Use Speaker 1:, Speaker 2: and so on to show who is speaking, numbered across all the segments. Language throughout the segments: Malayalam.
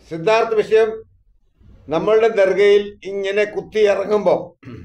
Speaker 1: സിദ്ധാർത്ഥ് വിഷയം നമ്മളുടെ ദർഗയിൽ ഇങ്ങനെ കുത്തി ഇറങ്ങുമ്പോൾ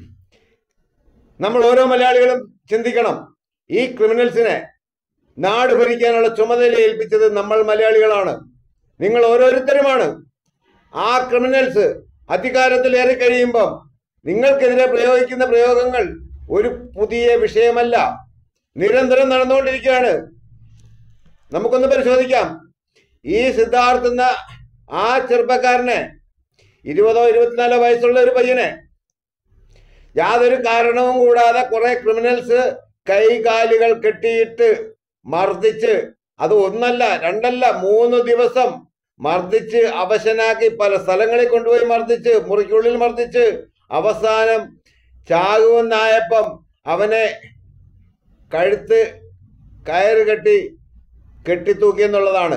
Speaker 1: നമ്മൾ ഓരോ മലയാളികളും ചിന്തിക്കണം ഈ ക്രിമിനൽസിനെ നാട് ഭരിക്കാനുള്ള ചുമതല ഏൽപ്പിച്ചത് നമ്മൾ മലയാളികളാണ് നിങ്ങൾ ഓരോരുത്തരുമാണ് ആ ക്രിമിനൽസ് അധികാരത്തിലേറി കഴിയുമ്പോൾ നിങ്ങൾക്കെതിരെ പ്രയോഗിക്കുന്ന പ്രയോഗങ്ങൾ ഒരു പുതിയ വിഷയമല്ല നിരന്തരം നടന്നുകൊണ്ടിരിക്കുകയാണ് നമുക്കൊന്ന് പരിശോധിക്കാം ഈ സിദ്ധാർത്ഥ് എന്ന ആ ചെറുപ്പക്കാരനെ ഇരുപതോ ഇരുപത്തിനാലോ വയസ്സുള്ള ഒരു പയ്യനെ യാതൊരു കാരണവും കൂടാതെ കുറെ ക്രിമിനൽസ് കൈകാലുകൾ കെട്ടിയിട്ട് മർദ്ദിച്ച് അത് ഒന്നല്ല രണ്ടല്ല മൂന്ന് ദിവസം മർദ്ദിച്ച് അവശനാക്കി പല സ്ഥലങ്ങളിൽ കൊണ്ടുപോയി മർദ്ദിച്ച് മുറിക്കുള്ളിൽ മർദ്ദിച്ച് അവസാനം ചാകുമെന്നായപ്പം അവനെ കഴുത്ത് കയറ് കെട്ടി കെട്ടിത്തൂക്കി എന്നുള്ളതാണ്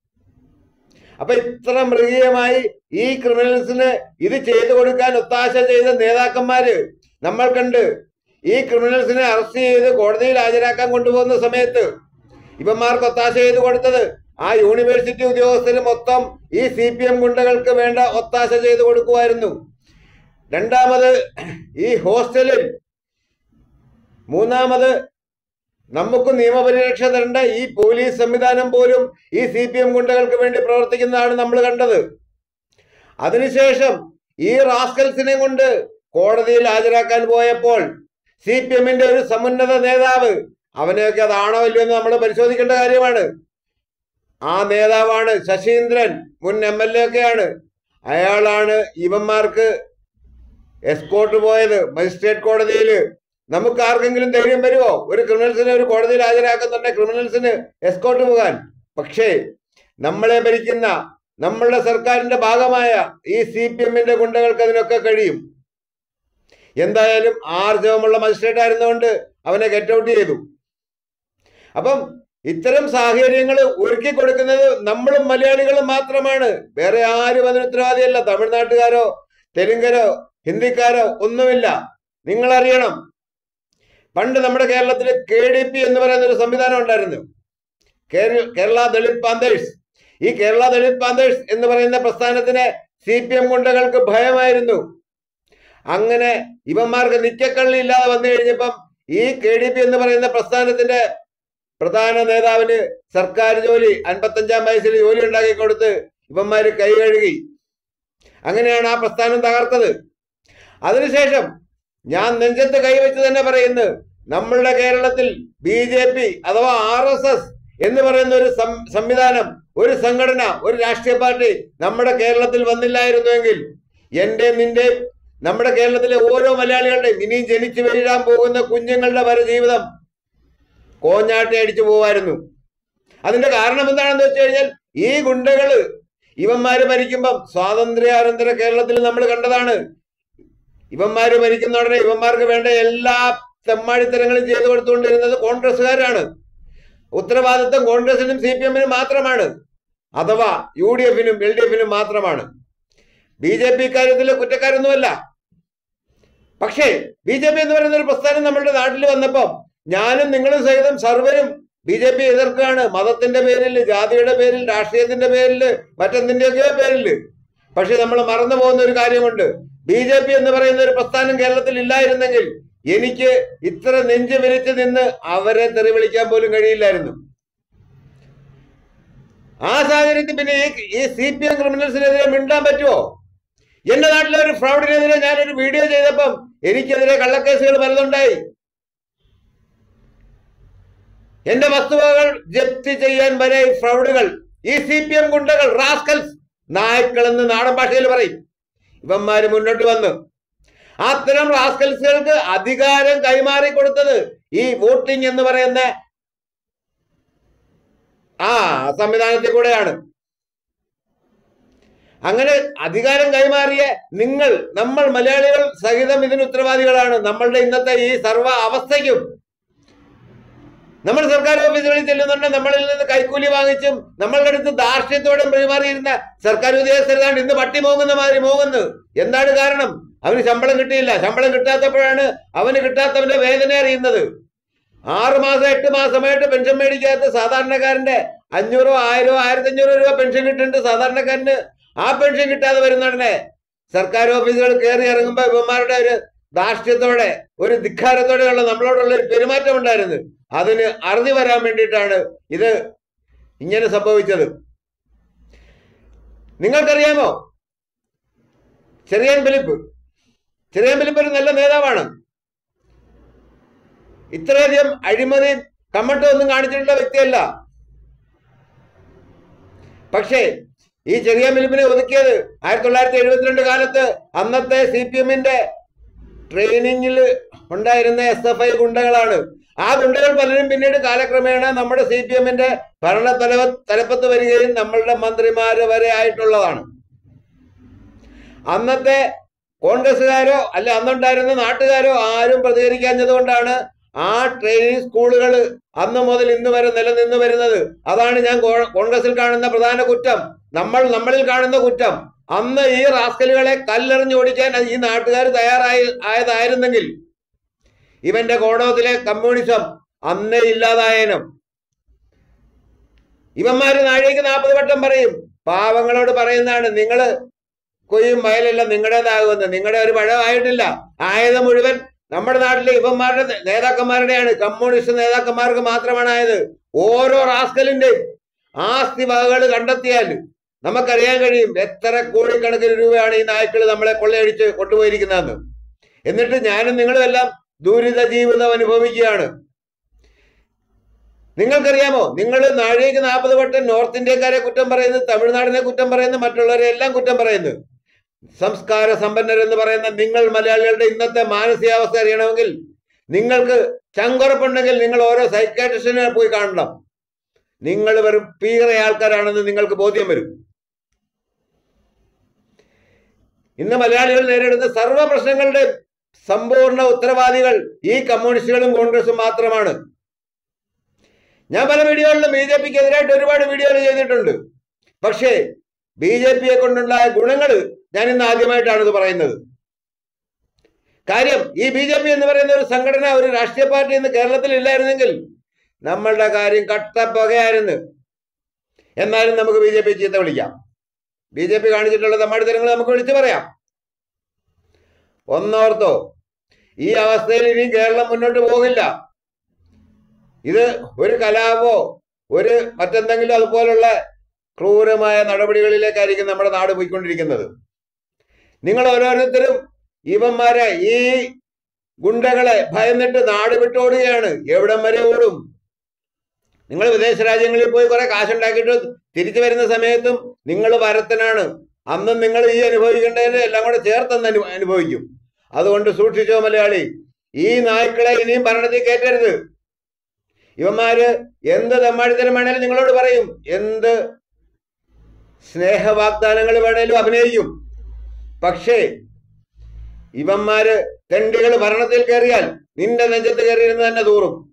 Speaker 1: അപ്പൊ ഇത്ര മൃഗീയമായി ഈ ക്രിമിനൽസിന് ഇത് ചെയ്തു കൊടുക്കാൻ ഒത്താശ ചെയ്ത നേതാക്കന്മാര് നമ്മൾ കണ്ട് ഈ ക്രിമിനൽസിനെ അറസ്റ്റ് ചെയ്ത് കോടതിയിൽ ഹാജരാക്കാൻ കൊണ്ടുപോകുന്ന സമയത്ത് ഇവന്മാർക്ക് ഒത്താശ ചെയ്ത് കൊടുത്തത് ആ യൂണിവേഴ്സിറ്റി ഉദ്യോഗസ്ഥര് മൊത്തം ഈ സി പി എം ഗുണ്ടകൾക്ക് വേണ്ട ഒത്താശ ചെയ്ത് കൊടുക്കുമായിരുന്നു രണ്ടാമത് ഈ ഹോസ്റ്റലിൽ മൂന്നാമത് നമുക്ക് നിയമപരിരക്ഷ തരേണ്ട ഈ പോലീസ് സംവിധാനം പോലും ഈ സി പി എം ഗുണ്ടകൾക്ക് വേണ്ടി പ്രവർത്തിക്കുന്നതാണ് നമ്മൾ കണ്ടത് അതിനുശേഷം ഈ റാസ്കൽസിനെ കൊണ്ട് കോടതിയിൽ ഹാജരാക്കാൻ പോയപ്പോൾ സി പി എമ്മിന്റെ ഒരു സമുന്നത നേതാവ് അവനെയൊക്കെ അതാണോ ഇല്ലയോ എന്ന് നമ്മൾ പരിശോധിക്കേണ്ട കാര്യമാണ് ആ നേതാവാണ് ശശീന്ദ്രൻ മുൻ എം എൽ എ ഒക്കെയാണ് അയാളാണ് ഇവന്മാർക്ക് എസ്കോർട്ട് പോയത് മജിസ്ട്രേറ്റ് കോടതിയിൽ നമുക്ക് ആർക്കെങ്കിലും ധൈര്യം വരുമോ ഒരു ക്രിമിനൽസിനെ ഒരു കോടതിയിൽ ഹാജരാക്കുന്നുണ്ടെങ്കിൽ ക്രിമിനൽസിന് എസ്കോർട്ട് പോകാൻ പക്ഷേ നമ്മളെ ഭരിക്കുന്ന നമ്മളുടെ സർക്കാരിന്റെ ഭാഗമായ ഈ സി പി എമ്മിന്റെ ഗുണ്ടകൾക്ക് അതിനൊക്കെ കഴിയും എന്തായാലും ആർജവമുള്ള മജിസ്ട്രേറ്റ് ആയിരുന്നുകൊണ്ട് അവനെ ഗെറ്റ് ഔട്ട് ചെയ്തു അപ്പം ഇത്തരം സാഹചര്യങ്ങൾ ഒരുക്കി കൊടുക്കുന്നത് നമ്മളും മലയാളികളും മാത്രമാണ് വേറെ ആരും അതിന് ഉത്തരവാദിയല്ല തമിഴ്നാട്ടുകാരോ തെലുങ്കരോ ഹിന്ദിക്കാരോ ഒന്നുമില്ല നിങ്ങൾ അറിയണം പണ്ട് നമ്മുടെ കേരളത്തിൽ കെ ഡി പി എന്ന് പറയുന്ന ഒരു സംവിധാനം ഉണ്ടായിരുന്നു കേര- കേരള ദളിത് പാന്തേഴ്സ് ഈ കേരള ദളിത് പാന്തേഴ്സ് എന്ന് പറയുന്ന പ്രസ്ഥാനത്തിന് സി പി എം ഗുണ്ടകൾക്ക് ഭയമായിരുന്നു അങ്ങനെ ഇവന്മാർക്ക് നിക്കക്കള്ളി ഇല്ലാതെ വന്നു കഴിഞ്ഞപ്പം ഈ കെ ഡി പി എന്ന് പറയുന്ന പ്രസ്ഥാനത്തിന്റെ പ്രധാന നേതാവിന് സർക്കാർ ജോലി അൻപത്തഞ്ചാം വയസ്സിൽ ജോലി ഉണ്ടാക്കി കൊടുത്ത് ഇവന്മാര് കൈ കഴുകി അങ്ങനെയാണ് ആ പ്രസ്ഥാനം തകർത്തത് അതിനുശേഷം ഞാൻ നെഞ്ചത്ത് കൈവച്ച് തന്നെ പറയുന്നു നമ്മളുടെ കേരളത്തിൽ ബി ജെ പി അഥവാ ആർ എസ് എസ് എന്ന് പറയുന്ന ഒരു സം- സംവിധാനം ഒരു സംഘടന ഒരു രാഷ്ട്രീയ പാർട്ടി നമ്മുടെ കേരളത്തിൽ വന്നില്ലായിരുന്നുവെങ്കിൽ എന്റെ നിന്റെ നമ്മുടെ കേരളത്തിലെ ഓരോ മലയാളികളുടെയും ഇനിയും ജനിച്ചു വീഴാൻ പോകുന്ന കുഞ്ഞുങ്ങളുടെ വരെ ജീവിതം കോഞ്ഞാട്ടി അടിച്ചു പോവായിരുന്നു അതിന്റെ കാരണം എന്താണെന്ന് വെച്ച് കഴിഞ്ഞാൽ ഈ ഗുണ്ടകള് ഇവന്മാര് ഭരിക്കുമ്പം സ്വാതന്ത്ര്യാനന്തര കേരളത്തിൽ നമ്മൾ കണ്ടതാണ് ഇവന്മാര് ഭരിക്കുന്ന ഉടനെ ഇവന്മാർക്ക് വേണ്ട എല്ലാ തെമ്മാടിത്തരങ്ങളും ചെയ്തു കൊടുത്തുകൊണ്ടിരുന്നത് കോൺഗ്രസ്സുകാരാണ് ഉത്തരവാദിത്വം കോൺഗ്രസിനും സി പി എമ്മിനും മാത്രമാണ് അഥവാ യു ഡി എഫിനും എൽ ഡി എഫിനും മാത്രമാണ് ബി ജെ പി കാര്യത്തിൽ കുറ്റക്കാരൊന്നുമല്ല പക്ഷേ ബി ജെ പി എന്ന് പറയുന്ന ഒരു പ്രസ്ഥാനം നമ്മുടെ നാട്ടിൽ വന്നപ്പം ഞാനും നിങ്ങളും സഹിതം സർവരും ബി ജെ പി എതിർക്കുകയാണ് മതത്തിന്റെ പേരിൽ ജാതിയുടെ പേരിൽ രാഷ്ട്രീയത്തിന്റെ പേരിൽ മറ്റെന്തിന്റെയൊക്കെയോ പേരിൽ പക്ഷെ നമ്മൾ മറന്നു പോകുന്ന ഒരു കാര്യമുണ്ട് ബി ജെ പി എന്ന് പറയുന്ന ഒരു പ്രസ്ഥാനം കേരളത്തിൽ ഇല്ലായിരുന്നെങ്കിൽ എനിക്ക് ഇത്ര നെഞ്ച് വിരിച്ച് നിന്ന് അവരെ തെറി വിളിക്കാൻ പോലും കഴിയില്ലായിരുന്നു ആ സാഹചര്യത്തിൽ പിന്നെ ഈ ഈ സി പി എം ക്രിമിനൽസിനെതിരെ മിണ്ടാൻ പറ്റുമോ എന്റെ നാട്ടിലെ ഒരു ഫ്രോഡിനെതിരെ ഞാനൊരു വീഡിയോ ചെയ്തപ്പം എനിക്കെതിരെ കള്ളക്കേസുകൾ പലതുണ്ടായി എന്റെ വസ്തുവകൾ ജപ്തി ചെയ്യാൻ വരെ ഈ ഫ്രൗഡുകൾ ഈ സി പി എം ഗുണ്ടകൾ റാസ്കൽസ് നായ്ക്കൾ എന്ന് നാടൻ ഭാഷയിൽ പറയും ഇവന്മാര് മുന്നോട്ട് വന്നു അത്തരം റാസ്കൽസുകൾക്ക് അധികാരം കൈമാറി കൊടുത്തത് ഈ വോട്ടിംഗ് എന്ന് പറയുന്ന ആ സംവിധാനത്തിൽ കൂടെയാണ് അങ്ങനെ അധികാരം കൈമാറിയ നിങ്ങൾ നമ്മൾ മലയാളികൾ സഹിതം ഇതിന് ഉത്തരവാദികളാണ് നമ്മളുടെ ഇന്നത്തെ ഈ സർവ്വ അവസ്ഥയ്ക്കും നമ്മൾ സർക്കാർ ഓഫീസുകളിൽ ചെല്ലുന്നുണ്ട് നമ്മളിൽ നിന്ന് കൈക്കൂലി വാങ്ങിച്ചും നമ്മളുടെ അടുത്ത് ധാർഷ്ട്യത്തോടെ പെരുമാറിയിരുന്ന സർക്കാർ ഉദ്യോഗസ്ഥരാണ് ഇന്ന് പട്ടി മോങ്ങുന്ന മാതിരി മോങ്ങുന്നു എന്താണ് കാരണം അവന് ശമ്പളം കിട്ടിയില്ല ശമ്പളം കിട്ടാത്തപ്പോഴാണ് അവന് കിട്ടാത്തവന്റെ വേദന അറിയുന്നത് ആറ് മാസം എട്ട് മാസമായിട്ട് പെൻഷൻ മേടിക്കാത്ത സാധാരണക്കാരന്റെ അഞ്ഞൂറോ ആയിരോ ആയിരത്തി അഞ്ഞൂറോ രൂപ പെൻഷൻ കിട്ടുന്നുണ്ട് സാധാരണക്കാരന് ആ പെൻഷൻ കിട്ടാതെ വരുന്നുടനെ സർക്കാർ ഓഫീസുകൾ കയറി ഇറങ്ങുമ്പോൾ ഇവന്മാരുടെ ഒരു ധാർഷ്ട്യത്തോടെ ഒരു ധിക്കാരത്തോടെയുള്ള നമ്മളോടുള്ള ഒരു പെരുമാറ്റം ഉണ്ടായിരുന്നു അതിന് അറുതി വരാൻ വേണ്ടിയിട്ടാണ് ഇത് ഇങ്ങനെ സംഭവിച്ചത് നിങ്ങൾക്കറിയാമോ ചെറിയാൻ ഫിലിപ്പ് ചെറിയാൻ ഫിലിപ്പ് ഒരു നല്ല നേതാവാണ് ഇത്രയധികം അഴിമതി കമ്മട്ടം ഒന്നും കാണിച്ചിട്ടുള്ള വ്യക്തിയല്ല പക്ഷേ ഈ ചെറിയ ഫിലിപ്പിനെ ഒതുക്കിയത് ആയിരത്തി തൊള്ളായിരത്തി എഴുപത്തിരണ്ട് കാലത്ത് അന്നത്തെ സി പി എമ്മിന്റെ ട്രെയിനിങ്ങിൽ ഉണ്ടായിരുന്ന എസ് എഫ് ഐ ഗുണ്ടകളാണ് ആ ഗുണ്ടകൾ പലരും പിന്നീട് കാലക്രമേണ നമ്മുടെ സി പി എമ്മിന്റെ ഭരണ തലവ തലപ്പത്ത് വരികയും നമ്മളുടെ മന്ത്രിമാര് വരെ ആയിട്ടുള്ളതാണ് അന്നത്തെ കോൺഗ്രസ്സുകാരോ അല്ല അന്നുണ്ടായിരുന്ന നാട്ടുകാരോ ആരും പ്രതികരിക്കാഞ്ഞത് കൊണ്ടാണ് ആ ട്രെയിനിങ് സ്കൂളുകൾ അന്ന് മുതൽ ഇന്ന് വരെ നിലനിന്ന് വരുന്നത് അതാണ് ഞാൻ കോ- കോൺഗ്രസിൽ കാണുന്ന പ്രധാന കുറ്റം നമ്മൾ നമ്മളിൽ കാണുന്ന കുറ്റം അന്ന് ഈ റാസ്കലുകളെ കല്ലെറിഞ്ഞ് ഓടിക്കാൻ ഈ നാട്ടുകാർ തയ്യാറായി ആയതായിരുന്നെങ്കിൽ ഇവന്റെ കോടകത്തിലെ കമ്മ്യൂണിസം അന്നേ ഇല്ലാതായേനും ഇവന്മാര് നാഴേക്ക് നാൽപ്പത് വട്ടം പറയും പാവങ്ങളോട് പറയുന്നതാണ് നിങ്ങള് കൊയ്യും വയലെല്ലാം നിങ്ങളുടേതാകുമെന്ന് നിങ്ങളുടെ ഒരു പഴമായിട്ടില്ല ആയത് മുഴുവൻ നമ്മുടെ നാട്ടിലെ ഇവന്മാരുടെ നേ- നേതാക്കന്മാരുടെയാണ് കമ്മ്യൂണിസ്റ്റ് നേതാക്കന്മാർക്ക് മാത്രമാണ് ആയത് ഓരോ റാസ്കലിന്റെയും ആസ്തി വകകൾ കണ്ടെത്തിയാൽ നമുക്കറിയാൻ കഴിയും എത്ര കോടിക്കണക്കിന് രൂപയാണ് ഈ നായ്ക്കൾ നമ്മളെ കൊള്ളയടിച്ച് കൊണ്ടുപോയിരിക്കുന്നതെന്ന് എന്നിട്ട് ഞാനും നിങ്ങളും എല്ലാം ദുരിത ജീവിതം അനുഭവിക്കുകയാണ് നിങ്ങൾക്കറിയാമോ നിങ്ങൾ നാഴികയ്ക്ക് നാൽപ്പത് വട്ടം നോർത്ത് ഇന്ത്യക്കാരെ കുറ്റം പറയുന്നു തമിഴ്നാടിനെ കുറ്റം പറയുന്നു മറ്റുള്ളവരെ എല്ലാം കുറ്റം പറയുന്നു സംസ്കാര സമ്പന്നരെന്ന് പറയുന്ന നിങ്ങൾ മലയാളികളുടെ ഇന്നത്തെ മാനസികാവസ്ഥ അറിയണമെങ്കിൽ നിങ്ങൾക്ക് ചങ്കുറപ്പുണ്ടെങ്കിൽ നിങ്ങൾ ഓരോ സൈക്കാട്രിസ്റ്റിനെ പോയി കാണണം നിങ്ങൾ വെറും പീറ ആൾക്കാരാണെന്ന് നിങ്ങൾക്ക് ബോധ്യം വരും ഇന്ന് മലയാളികൾ നേരിടുന്ന സർവ്വ പ്രശ്നങ്ങളുടെ സമ്പൂർണ്ണ ഉത്തരവാദികൾ ഈ കമ്മ്യൂണിസ്റ്റുകളും കോൺഗ്രസും മാത്രമാണ് ഞാൻ പല വീഡിയോകളിലും ബി ജെ പിക്ക് എതിരായിട്ട് ഒരുപാട് വീഡിയോകൾ ചെയ്തിട്ടുണ്ട് പക്ഷേ ബി ജെ പിയെ കൊണ്ടുണ്ടായ ഗുണങ്ങൾ ഞാൻ ഇന്ന് ആദ്യമായിട്ടാണ് ഇത് പറയുന്നത് കാര്യം ഈ ബി ജെ പി എന്ന് പറയുന്ന ഒരു സംഘടന ഒരു രാഷ്ട്രീയ പാർട്ടി ഇന്ന് കേരളത്തിൽ ഇല്ലായിരുന്നെങ്കിൽ നമ്മളുടെ കാര്യം കട്ടപ്പകയായിരുന്നു എന്നാലും നമുക്ക് ബി ജെ പി ചീത്ത വിളിക്കാം ബി ജെ പി കാണിച്ചിട്ടുള്ള തമ്മാടിത്തരങ്ങൾ നമുക്ക് വിളിച്ചു പറയാം ഒന്നോർത്തോ ഈ അവസ്ഥയിൽ ഇനി കേരളം മുന്നോട്ട് പോകില്ല ഇത് ഒരു കലാപോ ഒരു മറ്റെന്തെങ്കിലും അതുപോലുള്ള ക്രൂരമായ നടപടികളിലേക്കായിരിക്കും നമ്മുടെ നാട് പോയിക്കൊണ്ടിരിക്കുന്നത് നിങ്ങൾ ഓരോരുത്തരും ഇവന്മാരെ ഈ ഗുണ്ടകളെ ഭയന്നിട്ട് നാട് വിട്ടോടുകയാണ് എവിടം വരെ ഓടും നിങ്ങൾ വിദേശ രാജ്യങ്ങളിൽ പോയി കുറെ കാശുണ്ടാക്കിയിട്ട് തിരിച്ചു വരുന്ന സമയത്തും നിങ്ങൾ വരത്തനാണ് അന്നും നിങ്ങൾ ഈ അനുഭവിക്കേണ്ടതിന് എല്ലാം കൂടെ ചേർത്തെന്ന് അനു അനുഭവിക്കും അതുകൊണ്ട് സൂക്ഷിച്ചോ മലയാളി ഈ നായ്ക്കളെ ഇനിയും ഭരണത്തിൽ കയറ്റരുത് ഇവന്മാര് എന്ത് തെമ്മാടിത്തരം വേണേലും നിങ്ങളോട് പറയും എന്ത് സ്നേഹവാഗ്ദാനങ്ങൾ വേണേലും അഭിനയിക്കും പക്ഷേ ഇവന്മാര് തെണ്ടികൾ ഭരണത്തിൽ കയറിയാൽ നിന്റെ നെഞ്ചത്ത് കയറിയിരുന്ന് തന്നെ തൂറും